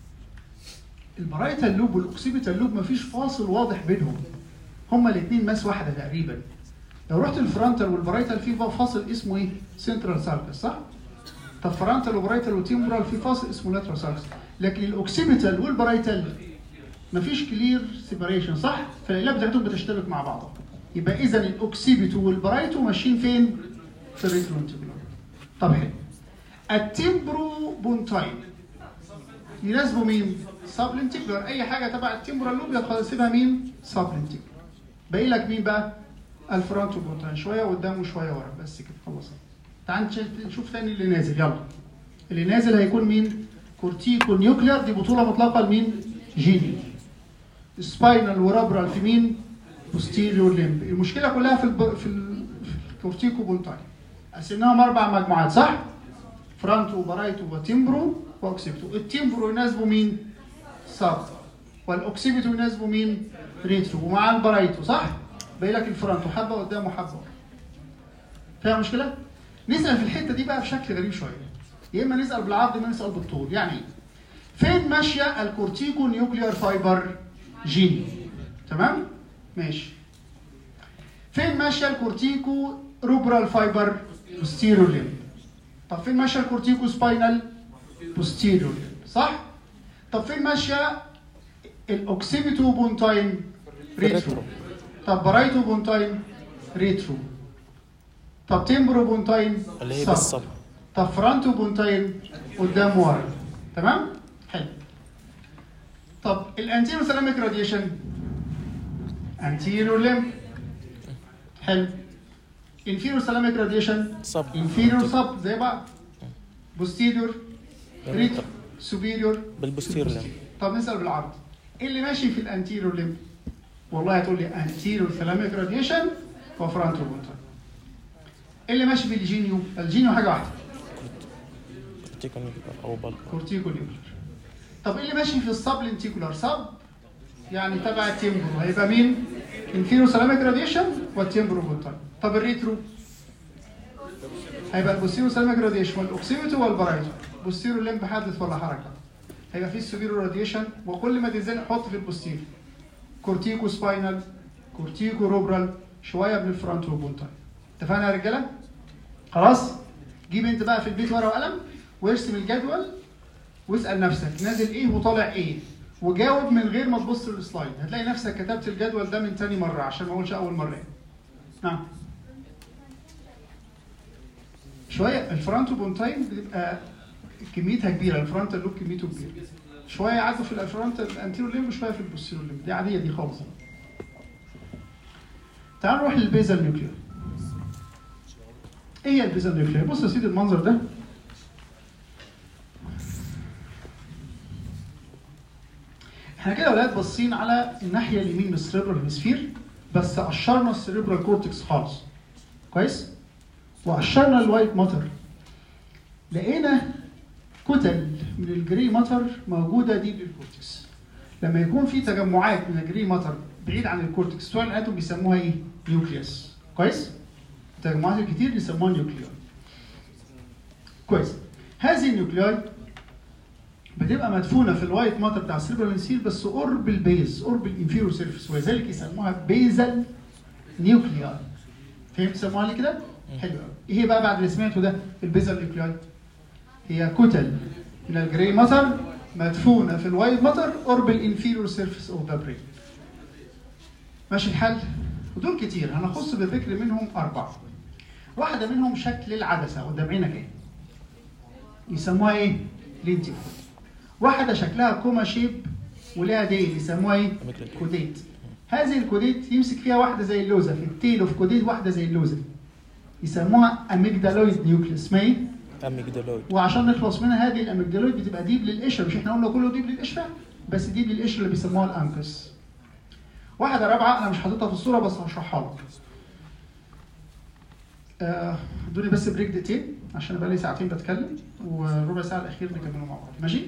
البرايتال لوب والاوكسيبيتال لوب مفيش فاصل واضح بينهم هما الاثنين ماس واحده تقريبا لو رحت الفرونتال والبرايتال في فاصل اسمه ايه؟ سنترال سالكس صح؟ طب فرونتال وبرايتال وتيمبرال في فاصل اسمه لاترال سالكس لكن الاوكسيبيتال والبرايتال مفيش كلير سيبريشن صح؟ فالعلاج بتاعتهم بتشتبك مع بعضها يبقى اذا الاوكسيبيتو والبرايتو ماشيين فين؟ في الريترونتيكولار طب حلو التمبرو بونتاين يناسبه مين؟ سبلنتيكولار اي حاجه تبع التمبرال لوب يقاسمها مين؟ سبلنتيكولار باقي لك مين بقى؟ الفرونتو بونتاين شويه قدام وشويه ورا بس كده خلاص تعال نش- نشوف تاني اللي نازل يلا اللي نازل هيكون مين؟ كورتيكو نيوكلير دي بطوله مطلقه لمين؟ جيني سباينال ورابرال في مين؟ بوستيريور ليمب المشكله كلها في الب... في, ال... في الكورتيكو بونتاين قسمناهم اربع مجموعات صح؟ فرانتو وبرايتو وتيمبرو واوكسيبتو التيمبرو يناسبه مين؟ سب والاوكسيبتو يناسبه مين؟ ريترو ومع البرايتو صح؟ باقي لك الفرونتو حبه قدام وحبه ورا. فيها مشكله؟ نسال في الحته دي بقى بشكل غريب شويه يا اما نسال بالعرض يا اما نسال بالطول يعني ايه؟ فين ماشيه الكورتيكو نيوكليار فايبر جين تمام؟ ماشي فين ماشيه الكورتيكو روبرال فايبر بوستيريور ليمب طب فين ماشيه الكورتيكو سباينال بوستيريور ليمب صح؟ طب فين ماشيه الاوكسيبيتو بونتاين ريترو ريترو. طب برايتو بونتاين ريترو طب تيمبرو بونتاين اللي هي سب. بالصب طب فرونتو بونتاين قدام ورا تمام حلو طب الانتيرو ثلاميك راديشن انتيرو ليمب حلو انفيرو ثلاميك راديشن صب انفيريور سب زي بعض بوستيريور ريترو سوبيريور بالبوستير لم طب نسال بالعرض ايه اللي ماشي في الانتيريور ليمب والله هتقول لي انتيريور ثلاميك راديشن وفرونتو بونتال ايه اللي ماشي في الجينيو الجينيو حاجه واحده كورتيكونيكولار او بل كورتيكو نيوكلر طب ايه اللي ماشي في السب لنتيكولار سب يعني تبع التيمبرو هيبقى مين انفيرو ثلاميك راديشن والتيمبرو بونتال طب الريترو هيبقى البوستيرو ثلاميك راديشن والاوكسيميتو والبرايتو بوستيرو لمب حادث ولا حركه هيبقى فيه السوبيرو راديشن وكل ما تنزل حط في البوستيرو كورتيكو سباينال كورتيكو روبرال شويه من الفرونتو بونتال اتفقنا يا رجاله خلاص جيب انت بقى في البيت ورقه وقلم وارسم الجدول واسال نفسك نازل ايه وطالع ايه وجاوب من غير ما تبص للسلايد هتلاقي نفسك كتبت الجدول ده من تاني مره عشان ما اقولش اول مره نعم شويه الفرونتو بونتاين بتبقى كميتها كبيره الفرونتال لوب كميته كبيره شويه يعدوا في الفرونتال الانتيرو ليمب وشويه في البوستيرو ليمب دي عاديه دي خالص تعال نروح للبيزل نيوكلير ايه هي البيزل نيوكلير بص يا سيدي المنظر ده احنا كده يا اولاد باصين على الناحيه اليمين من السريبرال هيمسفير بس قشرنا السريبرال كورتكس خالص كويس وقشرنا الوايت ماتر لقينا كتل من الجري ماتر موجوده دي للكورتكس لما يكون في تجمعات من الجري ماتر بعيد عن الكورتكس بتوع الاتوم بيسموها ايه؟ نيوكليوس كويس؟ التجمعات الكتير بيسموها نيوكليوي كويس هذه النيوكليوي بتبقى مدفونه في الوايت ماتر بتاع السيربرال سيل بس قرب البيز قرب الانفيرو سيرفيس ولذلك يسموها بيزل نيوكليوي فهمت سموها لي كده؟ حلو قوي ايه هي بقى بعد اللي سمعته ده البيزل نيوكليوي هي كتل من الجري ماتر مدفونه في الوايت ماتر قرب الانفيرو سيرفيس اوف ذا برين ماشي الحل ودول كتير هنخص بالذكر منهم اربعه واحده منهم شكل العدسه قدام عينك ايه يسموها ايه لينتيفود واحده شكلها كوما شيب ولها ديل يسموها ايه كوديت هذه الكوديت يمسك فيها واحده زي اللوزه في التيل اوف كوديت واحده زي اللوزه يسموها اميجدالويد نيوكليس اسمها ايه اميجدالويد وعشان نخلص منها هذه الاميجدالويد بتبقى ديب للقشره مش احنا قلنا كله ديب للقشره بس ديب للقشره اللي بيسموها الانكس واحده رابعه انا مش حاططها في الصوره بس هشرحها لك آه، ادوني بس بريك دقيقتين عشان بقى لي ساعتين بتكلم وربع ساعه الاخير نكمله مع بعض ماشي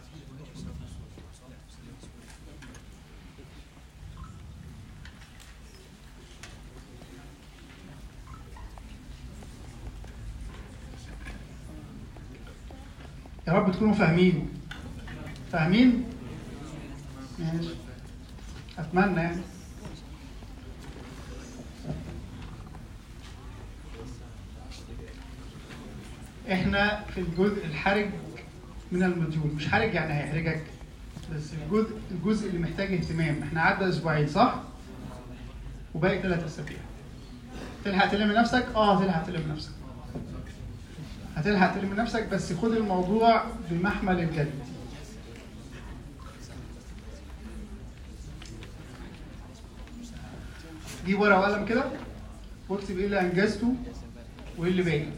يا رب تكونوا فاهمين فاهمين ماشي اتمنى يعني احنا في الجزء الحرج من الموديول مش حرج يعني هيحرجك بس الجزء الجزء اللي محتاج اهتمام احنا عدى اسبوعين صح وباقي ثلاث اسابيع تلحق تلم نفسك اه هتلحق تلم نفسك هتلحق تلم نفسك بس خد الموضوع بمحمل الجد جيب ورقه وقلم كده واكتب ايه اللي انجزته وايه اللي باقي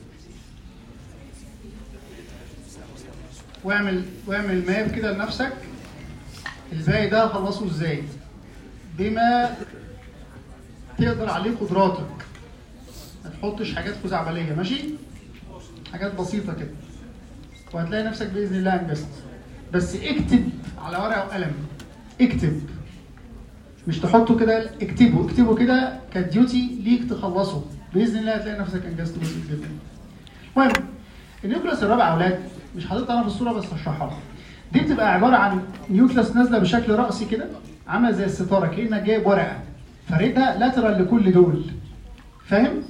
واعمل واعمل ماب كده لنفسك الباقي ده هخلصه ازاي بما تقدر عليه قدراتك ما تحطش حاجات خزعبليه ماشي حاجات بسيطه كده وهتلاقي نفسك باذن الله انجزت بس اكتب على ورقه وقلم اكتب مش تحطه كده اكتبه اكتبه كده كديوتي ليك تخلصه باذن الله هتلاقي نفسك انجزت بسيط جدا المهم النيوكليوس الرابع يا اولاد مش حاططها انا في الصوره بس هشرحها لك. دي بتبقى عباره عن نيوكليوس نازله بشكل راسي كده عامله زي الستاره كانك جايب ورقه فردها لاترال لكل دول فاهم؟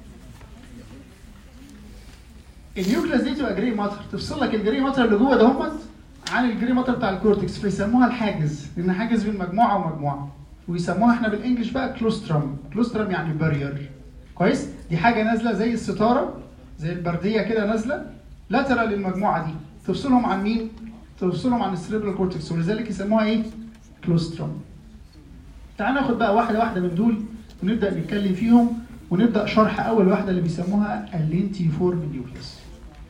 النيوكليوس دي تبقى جري ماتر تفصل لك الجري ماتر اللي جوه ده همت عن الجري ماتر بتاع الكورتكس فيسموها الحاجز لان حاجز بين مجموعه ومجموعه ويسموها احنا بالانجلش بقى كلوسترم كلوسترم يعني بارير كويس دي حاجه نازله زي الستاره زي البرديه كده نازله لاترال للمجموعه دي تفصلهم عن مين تفصلهم عن السريبرال كورتكس ولذلك يسموها ايه كلوسترم تعال ناخد بقى واحده واحده من دول ونبدا نتكلم فيهم ونبدا شرح اول واحده اللي بيسموها اللينتيفورم نيوكليس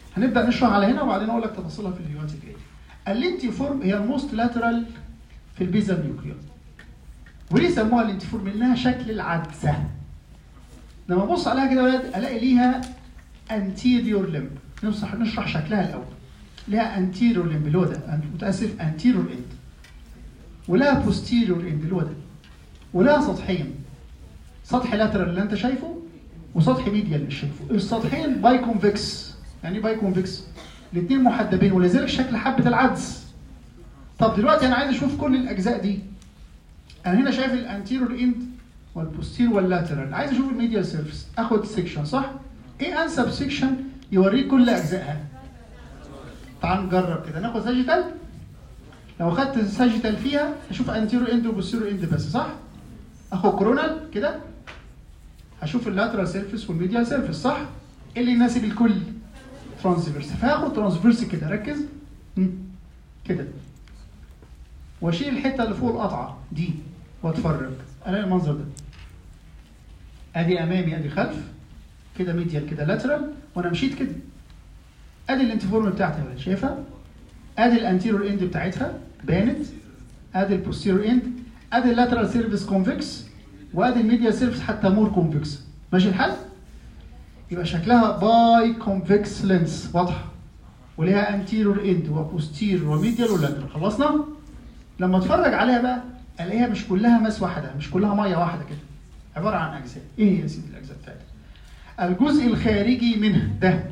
هنبدا نشرح على هنا وبعدين اقول لك تفاصيلها في الفيديوهات الجايه اللينتيفورم هي الموست لاترال في البيزا نيوكليون وليه سموها اللينتيفورم لانها شكل العدسه لما ابص عليها كده يا ولاد الاقي ليها انتيريور لمب نشرح نشرح شكلها الاول لها انتيريور لمب اللي هو ده متاسف انتيريور اند ولها بوستيريور اند اللي هو ده ولها سطحين سطح لاترال اللي انت شايفه وسطح ميديال مش شايفه السطحين باي كونفكس يعني ايه باي كونفكس الاثنين محدبين ولذلك شكل حبه العدس طب دلوقتي انا عايز اشوف كل الاجزاء دي انا هنا شايف الانتيريور اند والبوستير واللاترال عايز اشوف الميديال سيرفيس اخد سيكشن صح ايه انسب سيكشن يوريك كل اجزائها تعال نجرب كده ناخد ساجيتال لو خدت ساجيتال فيها هشوف انتيريور اند وبوستيريور اند بس صح اخد كورونال كده هشوف اللاترال سيرفيس والميديال سيرفيس صح ايه اللي يناسب الكل ترانسفيرس فهاخد ترانسفيرس كده ركز مم. كده واشيل الحته اللي فوق القطعه دي واتفرج الاقي المنظر ده ادي امامي ادي خلف كده ميديال كده لاترال وانا مشيت كده ادي الانتيفورم بتاعتي يا ولاد شايفها ادي الانتيريور اند بتاعتها بانت ادي البوستيريور اند ادي اللاترال سيرفيس كونفكس وادي الميديا سيرفيس حتى مور كونفكس ماشي الحال يبقى شكلها باي كونفكس لينس واضحه وليها انتيريور اند وبوستيريور وميديال ولاترال خلصنا لما اتفرج عليها بقى الاقيها مش كلها ماس واحده مش كلها ميه واحده كده عباره عن اجزاء ايه هي يا سيدي الاجزاء بتاعتها الجزء الخارجي منها ده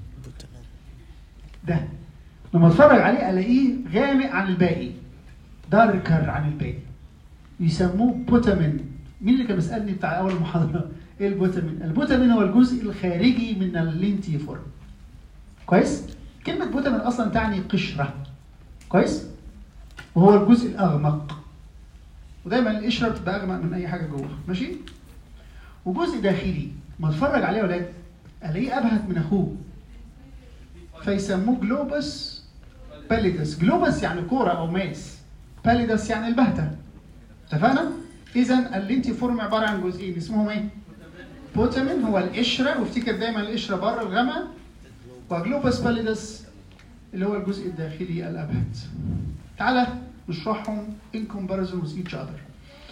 ده لما اتفرج عليه الاقيه غامق عن الباقي داركر عن الباقي يسموه بوتامين مين اللي كان بيسالني بتاع اول محاضره ايه البوتامين البوتامين هو الجزء الخارجي من اللينتيفورم كويس كلمه بوتامين اصلا تعني قشره كويس وهو الجزء الاغمق ودايما القشره بتبقى اغمق من اي حاجه جوه ماشي وجزء داخلي ما اتفرج عليه يا ولاد الاقيه ابهت من اخوه فيسموه جلوبس باليدس جلوبس يعني كوره او ماس باليدس يعني البهته اتفقنا اذا اللينتيفورم عباره عن جزئين اسمهم ايه بوتامين هو القشره وافتكر دايما القشره بره الغامقه وجلوبس باليدس اللي هو الجزء الداخلي الابهت تعالى نشرحهم in comparison with each other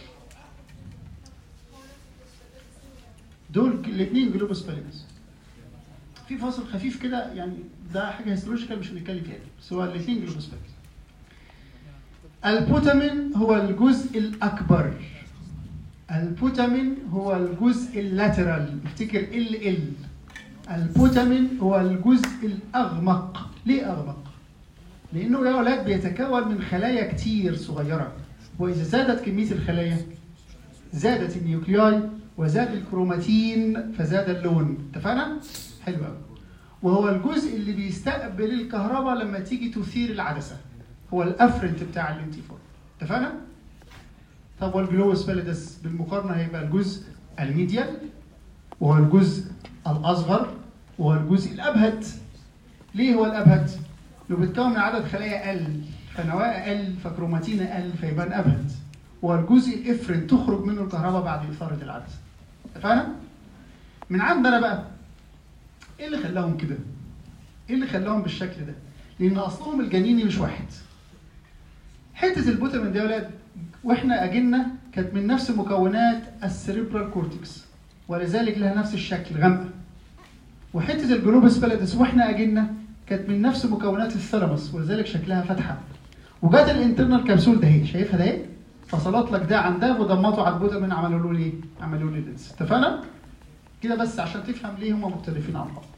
دول الاثنين جلوبس باليدس في فاصل خفيف كده يعني ده حاجه هيستولوجيكال مش هنتكلم فيها بس هو الاثنين جلوبس باليدس البوتامين هو الجزء الاكبر البوتامين هو الجزء اللاترال افتكر ال ال البوتامين هو الجزء الاغمق ليه اغمق لانه يا اولاد بيتكون من خلايا كتير صغيره واذا زادت كميه الخلايا زادت النيوكلياي وزاد الكروماتين فزاد اللون اتفقنا حلو قوي وهو الجزء اللي بيستقبل الكهرباء لما تيجي تثير العدسه هو الافرنت بتاع اللينتيفورم اتفقنا طب والجلوس باليدس بالمقارنه هيبقى الجزء الميديال وهو الجزء الاصغر وهو الجزء الابهت ليه هو الابهت لو بيتكون من عدد خلايا اقل فنواه اقل فكروماتين اقل فيبان ابهت وهو الجزء الافرنت تخرج منه الكهرباء بعد اثاره العدسه اتفقنا من عندنا بقى ايه اللي خلاهم كده ايه اللي خلاهم بالشكل ده لان اصلهم الجنيني مش واحد حته البوتامين دي يا ولاد واحنا اجلنا كانت من نفس مكونات السريبرال كورتكس ولذلك لها نفس الشكل غامقه وحته الجلوبس باليدس واحنا اجلنا كانت من نفس مكونات الثلمس ولذلك شكلها فاتحه وجات الانترنال كبسول ده اهي شايفها ده اهي فصلت لك ده عن ده وضمطوا على البوتامين عملوا له ايه؟ عملوا له لينس اتفقنا؟ كده بس عشان تفهم ليه هم مختلفين عن بعض.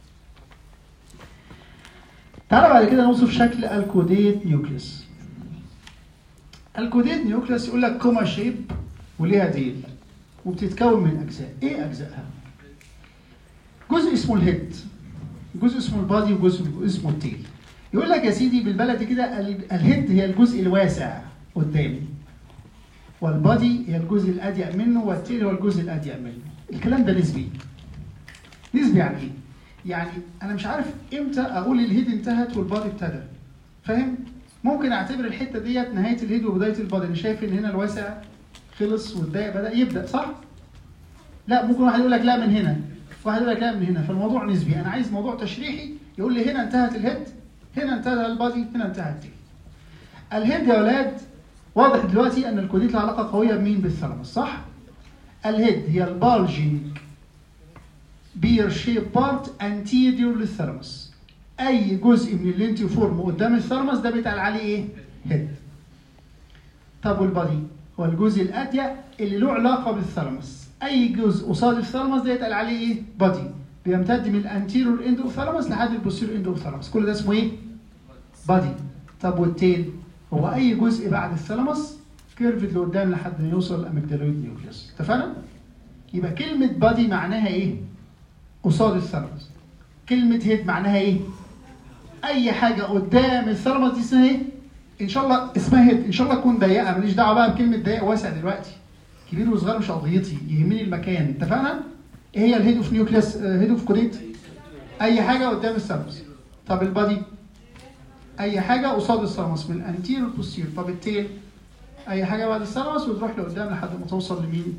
تعالى بعد كده نوصف شكل الكوديت نيوكليس. الكوديت نيوكليس يقول لك كوما شيب وليها ديل وبتتكون من اجزاء، ايه اجزائها؟ جزء اسمه الهيد جزء اسمه البادي وجزء اسمه التيل. يقول لك يا سيدي بالبلدي كده الهيد هي الجزء الواسع قدامي والبادي هي الجزء الأضيق منه والتيل هو الجزء الأضيق منه الكلام ده نسبي نسبي يعني ايه؟ يعني انا مش عارف امتى اقول الهيد انتهت والبادي ابتدى فاهم ممكن اعتبر الحته ديت نهايه الهيد وبدايه البادي انا شايف ان هنا الواسع خلص والضيق بدا يبدا صح لا ممكن واحد يقول لك لا من هنا واحد يقول لك لا من هنا فالموضوع نسبي انا عايز موضوع تشريحي يقول لي هنا انتهت الهيد هنا انتهى البادي هنا انتهى التيل الهيد يا ولاد واضح دلوقتي ان الكوديت له علاقه قويه بمين بالثالاموس صح الهيد هي البالجينج بير شيب بارت انتيريور للثالاموس اي جزء من اللينتيفورم قدام الثالاموس ده بيتقال عليه ايه هيد طب والبادي هو الجزء الأضيق اللي له علاقة بالثالاموس أي جزء قصاد الثالاموس ده يتقال عليه إيه؟ بادي بيمتد من الانتيرور اند اوف ثالاموس لحد البوستيرور اند اوف ثالاموس كل ده اسمه إيه؟ بادي طب والتيل هو أي جزء بعد الثالاموس كيرفد لقدام لحد ما يوصل الاميجدالويد نيوكليوس اتفقنا؟ يبقى كلمة بادي معناها إيه؟ قصاد الثالاموس كلمة هيد معناها إيه؟ أي حاجة قدام الثالاموس دي اسمها إيه؟ ان شاء الله اسمها هيد ان شاء الله تكون ضيقه ماليش دعوه بقى بكلمه ضيق واسع دلوقتي كبير وصغير مش قضيتي يهمني المكان اتفقنا ايه هي الهيد اوف نيوكليس هيد اوف كوديت اي حاجه قدام الثالموس طب البادي اي حاجه قصاد الثالموس من الانتيريور بوستير طب التيل اي حاجه بعد الثالموس وتروح لقدام لحد ما توصل لمين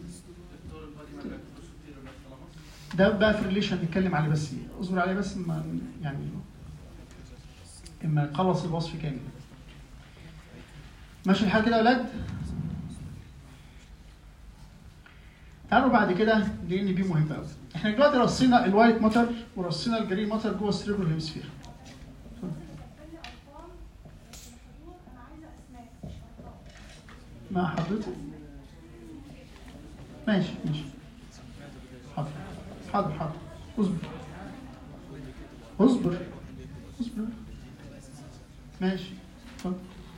ده بقى في ريليشن نتكلم عليه بس اصبر عليه بس ما يعني اما نخلص الوصف كامل ماشي الحال كده يا ولاد تعالوا بعد كده لان بي مهم قوي احنا دلوقتي رصينا الوايت موتر ورصينا الجرين موتر جوه السريبرال هيمسفير مع حضرتك ماشي ماشي حاضر حاضر حاضر اصبر اصبر اصبر ماشي اتفضل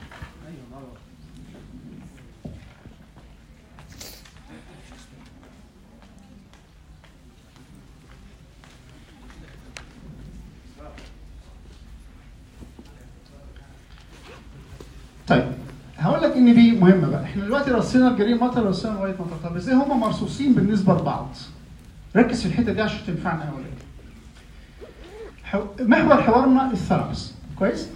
طيب هقول لك ان دي مهمه بقى احنا دلوقتي رصينا الجرين مطر ورصينا الوايت مطر طب ازاي هم مرصوصين بالنسبه لبعض ركز في الحته دي عشان تنفعنا يا ولاد حو- محور حوارنا الثالاموس كويس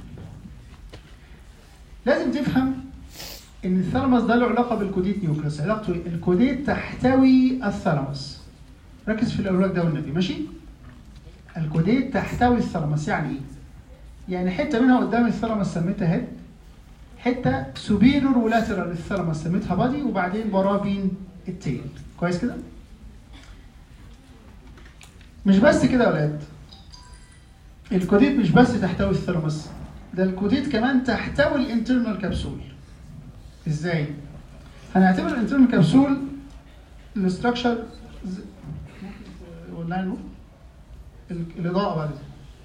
لازم تفهم ان الثالاموس ده له علاقه بالكوديت نيوكليس علاقته إيه؟ الكوديت تحتوي الثالاموس ركز في الاوراق ده والنبي ماشي الكوديت تحتوي الثالاموس يعني ايه يعني حته منها قدام الثالاموس سميتها هيد حته سوبيرور ولاترال للثالاموس سميتها بادي وبعدين وراه بين التيل كويس كده مش بس كده يا ولاد الكوديت مش بس تحتوي الثالاموس ده الكوديت كمان تحتوي الانترنال كبسول ازاي هنعتبر الانترنال كبسول الاستراكشر ولا نور ال- الاضاءه بعد كده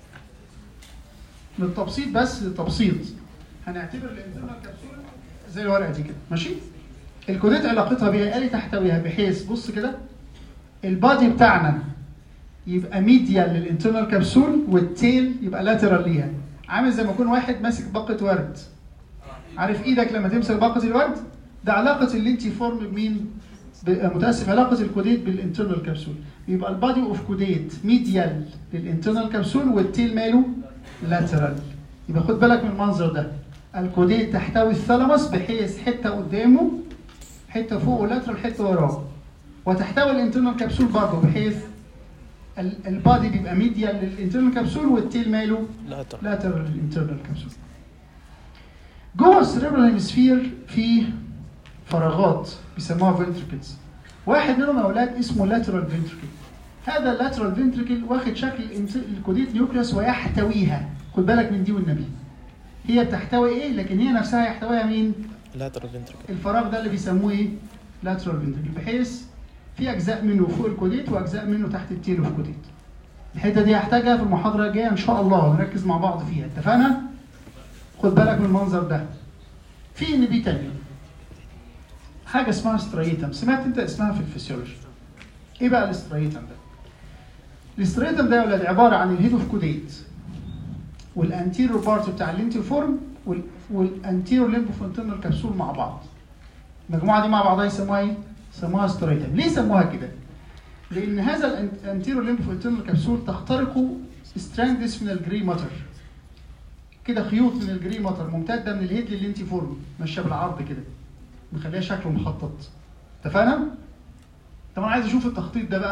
للتبسيط بس للتبسيط هنعتبر الانترنال كبسول زي الورقه دي كده ماشي الكوديت علاقتها بيها قال تحتويها بحيث بص كده البادي بتاعنا يبقى ميديال للانترنال كبسول والتيل يبقى لاترال ليها عامل زي ما يكون واحد ماسك باقه ورد عارف ايدك لما تمسك باقه الورد ده علاقه اللينتي فورم بمين ب- متاسف علاقه الكوديت بالانترنال كبسول يبقى البادي اوف كوديت ميديال للانترنال كبسول والتيل ماله لاترال يبقى خد بالك من المنظر ده الكوديت تحتوي الثالاموس بحيث حته قدامه حته فوق ولاترال حته وراه وتحتوي الانترنال كبسول برضه بحيث ال- البادي بيبقى ميديال للانترنال كبسول والتيل ماله لا طبعا لاترال للانترنال كبسول جوه السريبرال هيمسفير في فراغات بيسموها فنتركلز واحد منهم يا اولاد اسمه لاترال فنتركل هذا اللاترال فنتركل واخد شكل الإنس- الكوديت نيوكليوس ويحتويها خد بالك من دي والنبي هي بتحتوي ايه لكن هي نفسها يحتويها مين lateral ventricle الفراغ ده اللي بيسموه ايه لاترال فنتركل بحيث في اجزاء منه فوق الكوديت واجزاء منه تحت التيل اوف كوديت الحته دي هحتاجها في المحاضره الجايه ان شاء الله نركز مع بعض فيها اتفقنا خد بالك من المنظر ده في ان بي تانية حاجه اسمها ستريتم سمعت انت اسمها في الفسيولوجي ايه بقى الاستريتم ده الاستريتم ده يا ولاد عباره عن الهيد اوف كوديت والانتيريور بارت بتاع اللينتيفورم وال- والانتيريور ليمب فونتينال كبسول مع بعض المجموعه دي مع بعضها يسموها ايه؟ يسموها ستريتم ليه سموها كده؟ لان هذا الانتيريور ليمب فونتينال كبسول تخترق ستراندس من الجري ماتر كده خيوط من الجري ماتر ممتده من الهيد للانتيفورم ماشيه بالعرض كده مخليها شكله مخطط اتفقنا؟ طب انا عايز اشوف التخطيط ده بقى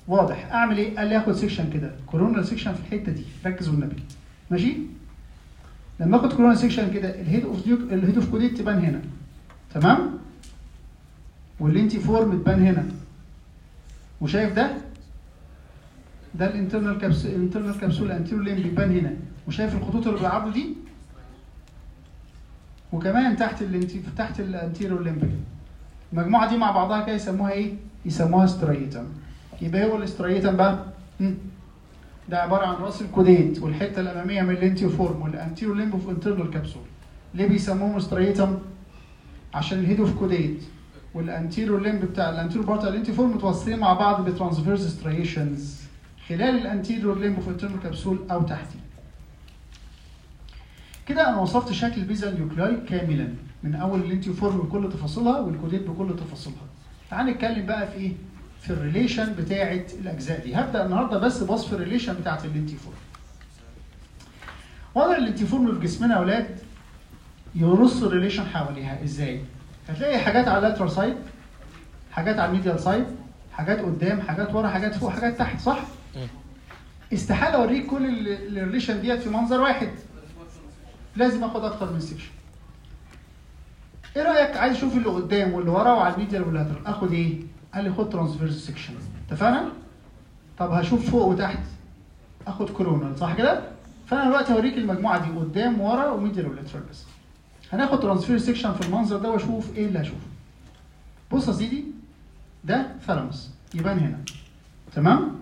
واضح اعمل ايه قال لي اخد سيكشن كده كورونال سيكشن في الحته دي ركزوا النبي ماشي لما اخد كورونال سيكشن كده الهيد اوف ديوك الهيد اوف كوديت تبان هنا تمام واللينتي فورم تبان هنا وشايف ده ده الانترنال كابسول الانترنال كابسول انتيريور لين بيبان هنا وشايف الخطوط اللي بالعرض دي وكمان تحت الانتي تحت الانتيريور ليمب المجموعه دي مع بعضها كده يسموها ايه؟ يسموها ستريتم يبقى هو الاستريتم بقى مم. ده عباره عن راس الكوديت والحته الاماميه من الانتيو فورم والانتيريور ليمب اوف انترنال كابسول ليه بيسموهم ستريتم؟ عشان الهيد اوف كوديت والانتيريور ليمب بتاع الانتيريور بارت الانتي فورم متوصلين مع بعض بترانسفيرس ستريشنز خلال الانتيريور ليمب اوف انترنال كابسول او تحتيه كده انا وصفت شكل البيزا نيوكلاي كاملا من اول الانتيو فورم بكل تفاصيلها والكوديت بكل تفاصيلها تعال نتكلم بقى في ايه في الريليشن بتاعه الاجزاء دي هبدا النهارده بس بوصف الريليشن بتاعه الانتي فورم وضع الانتي فورم في جسمنا يا اولاد يرص الريليشن حواليها ازاي هتلاقي حاجات على اللاترال سايد حاجات على الميديال سايد حاجات قدام حاجات ورا حاجات فوق حاجات تحت صح استحاله اوريك كل ال- الريليشن ديت في منظر واحد لازم اخد اكتر من سيكشن ايه رايك عايز اشوف اللي قدام واللي ورا وعلى الميديال واللاترال اخد ايه قال لي خد ترانسفيرس سيكشن اتفقنا طب هشوف فوق وتحت اخد كورونال صح كده فانا دلوقتي هوريك المجموعه دي قدام ورا وميديال واللاترال بس هناخد ترانسفير سيكشن في المنظر ده واشوف ايه اللي هشوفه بص يا سيدي ده ثالاموس يبان هنا تمام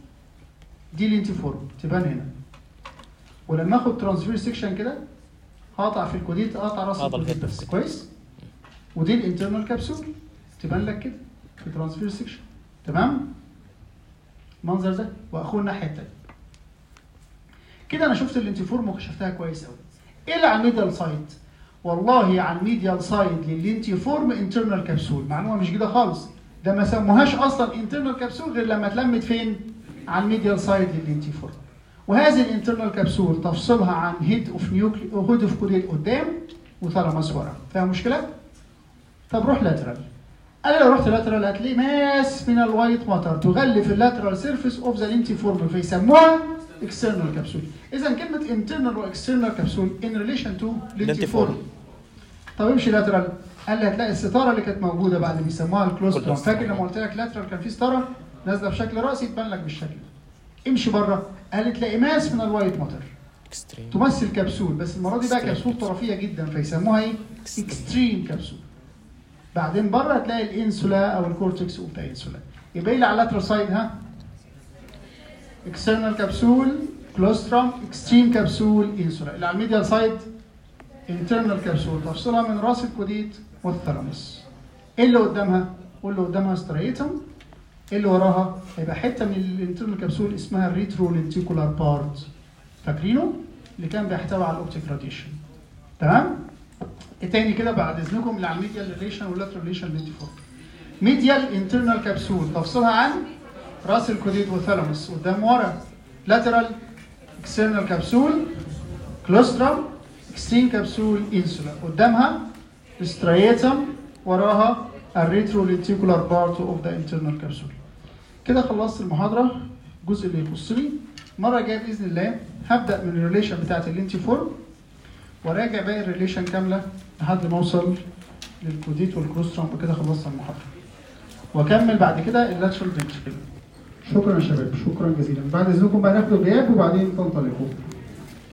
دي الانتي فورم تبان هنا ولما اخد ترانسفير سيكشن كده هقطع في الكوديت اقطع راس هقطع الكوديت الهيد بس بس. كويس ودي الانترنال كابسول تبان لك كده في ترانسفير سيكشن تمام المنظر ده واخوه الناحيه الثانيه كده انا شفت الانتيفورم وكشفتها كويس قوي ايه اللي على الميديال سايد والله على الميديال سايد للانتيفورم انترنال كبسول معلومه مش جديده خالص ده ما سموهاش اصلا انترنال كبسول غير لما اتلمت فين على الميديال سايد للانتيفورم وهذه الانترنال كبسول تفصلها عن هيد اوف نيوكلي هيد اوف كوديت قدام وثالاموس ورا فيها مشكله طب روح لاترال انا لو رحت لاترال هتلاقي ماس من الوايت ماتر تغلف اللاترال سيرفيس اوف ذا لينتيفورم فيسموها اكسترنال كبسول اذا كلمه انترنال واكسترنال كبسول ان ريليشن تو لينتيفورم طب امشي لاترال قال لي هتلاقي الستاره اللي كانت موجوده بعد بيسموها الكلوسترم كلوسترم. فاكر لما قلت لك لاترال كان في ستاره نازله بشكل راسي تبان لك بالشكل ده امشي بره قال لي تلاقي ماس من الوايت ماتر اكستريم تمثل كبسول بس المره دي بقى Extreme كبسول طرفيه جدا فيسموها ايه؟ Extreme. اكستريم كبسول بعدين بره هتلاقي الانسولا او الكورتكس اوف ذا انسولا يبقى ايه اللي على اللاترال سايد ها؟ اكسترنال كبسول كلوسترم اكستريم كبسول انسولا اللي على الميديال سايد انترنال كبسول تفصلها من راس الكوديت والثالاموس ايه اللي قدامها؟ واللي قدامها ستريتم ايه اللي وراها؟ هيبقى حته من الانترنال كبسول اسمها الريترو لينتيكولار بارت فاكرينه؟ اللي كان بيحتوي على الاوبتيك راديشن تمام؟ التاني كده بعد اذنكم اللي على الميديال ريليشن واللاترال ريليشن اللي انت فوق ميديال انترنال كبسول تفصلها عن راس الكوديت والثالاموس قدام ورا لاترال اكسترنال كبسول كلوسترم اكسترين كبسول انسولا قدامها ستريتم وراها الريترو لينتيكولار بارت اوف ذا انترنال كبسول كده خلصت المحاضره الجزء اللي يخص لي المره الجايه باذن الله هبدا من الريليشن بتاعت الانتي فورم وراجع باقي الريليشن كامله لحد ما اوصل للكوديت والكروسترم وكده خلصت المحاضره واكمل بعد كده اللاترال فنتركل شكرا يا شباب شكرا جزيلا بعد اذنكم بقى ناخد الغياب وبعدين تنطلقوا